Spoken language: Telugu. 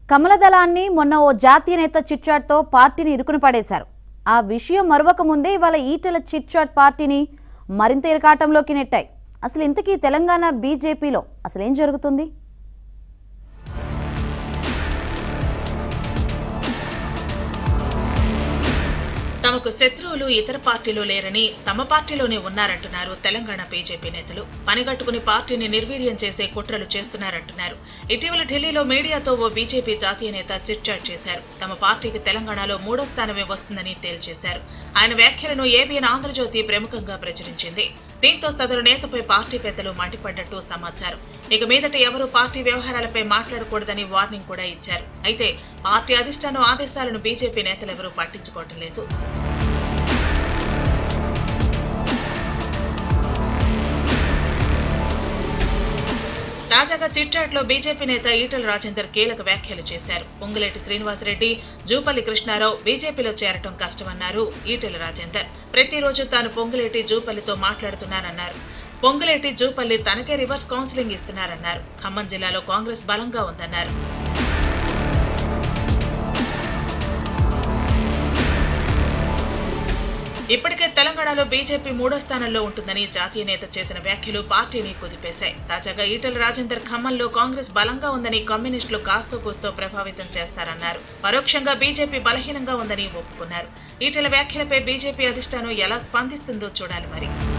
కమలదళాన్ని మొన్న ఓ జాతీయ నేత చిట్చాట్తో పార్టీని ఇరుకుని పడేశారు ఆ విషయం మరవక ముందే ఇవాళ ఈటెల చిట్చాట్ పార్టీని మరింత ఇరకాటంలోకి నెట్టాయి అసలు ఇంతకీ తెలంగాణ బీజేపీలో అసలేం జరుగుతుంది తమకు శత్రువులు ఇతర పార్టీలు లేరని తమ పార్టీలోనే ఉన్నారంటున్నారు తెలంగాణ బీజేపీ నేతలు పనిగట్టుకుని పార్టీని నిర్వీర్యం చేసే కుట్రలు చేస్తున్నారంటున్నారు ఇటీవల ఢిల్లీలో మీడియాతో ఓ బీజేపీ జాతీయ నేత చిట్చాట్ చేశారు తమ పార్టీకి తెలంగాణలో మూడో స్థానమే వస్తుందని తేల్చేశారు ఆయన వ్యాఖ్యలను ఏబిఎన్ ఆంధ్రజ్యోతి ప్రముఖంగా ప్రచురించింది దీంతో సదరు నేతపై పార్టీ పెద్దలు మండిపడ్డట్టు సమాచారం ఇక మీదట ఎవరూ పార్టీ వ్యవహారాలపై మాట్లాడకూడదని వార్నింగ్ కూడా ఇచ్చారు అయితే పార్టీ అధిష్టానం ఆదేశాలను బీజేపీ నేతలెవరూ పట్టించుకోవటం లేదు తాజాగా చిట్చాట్లో బీజేపీ నేత ఈటల రాజేందర్ కీలక వ్యాఖ్యలు చేశారు పొంగులేటి శ్రీనివాసరెడ్డి జూపల్లి కృష్ణారావు బీజేపీలో చేరటం కష్టమన్నారు ఈటల రాజేందర్ ప్రతిరోజు తాను పొంగులేటి జూపల్లితో మాట్లాడుతున్నానన్నారు పొంగులేటి జూపల్లి తనకే రివర్స్ కౌన్సిలింగ్ ఇస్తున్నారన్నారు ఖమ్మం జిల్లాలో కాంగ్రెస్ బలంగా ఉందన్నారు ఇప్పటికే తెలంగాణలో బీజేపీ మూడో స్థానంలో ఉంటుందని జాతీయ నేత చేసిన వ్యాఖ్యలు పార్టీని కుదిపేశాయి తాజాగా ఈటల రాజేందర్ ఖమ్మంలో కాంగ్రెస్ బలంగా ఉందని కమ్యూనిస్టులు కాస్తో కూస్తో ప్రభావితం చేస్తారన్నారు పరోక్షంగా బీజేపీ బలహీనంగా ఉందని ఒప్పుకున్నారు ఈటల వ్యాఖ్యలపై బీజేపీ అధిష్టానం ఎలా స్పందిస్తుందో చూడాలి మరి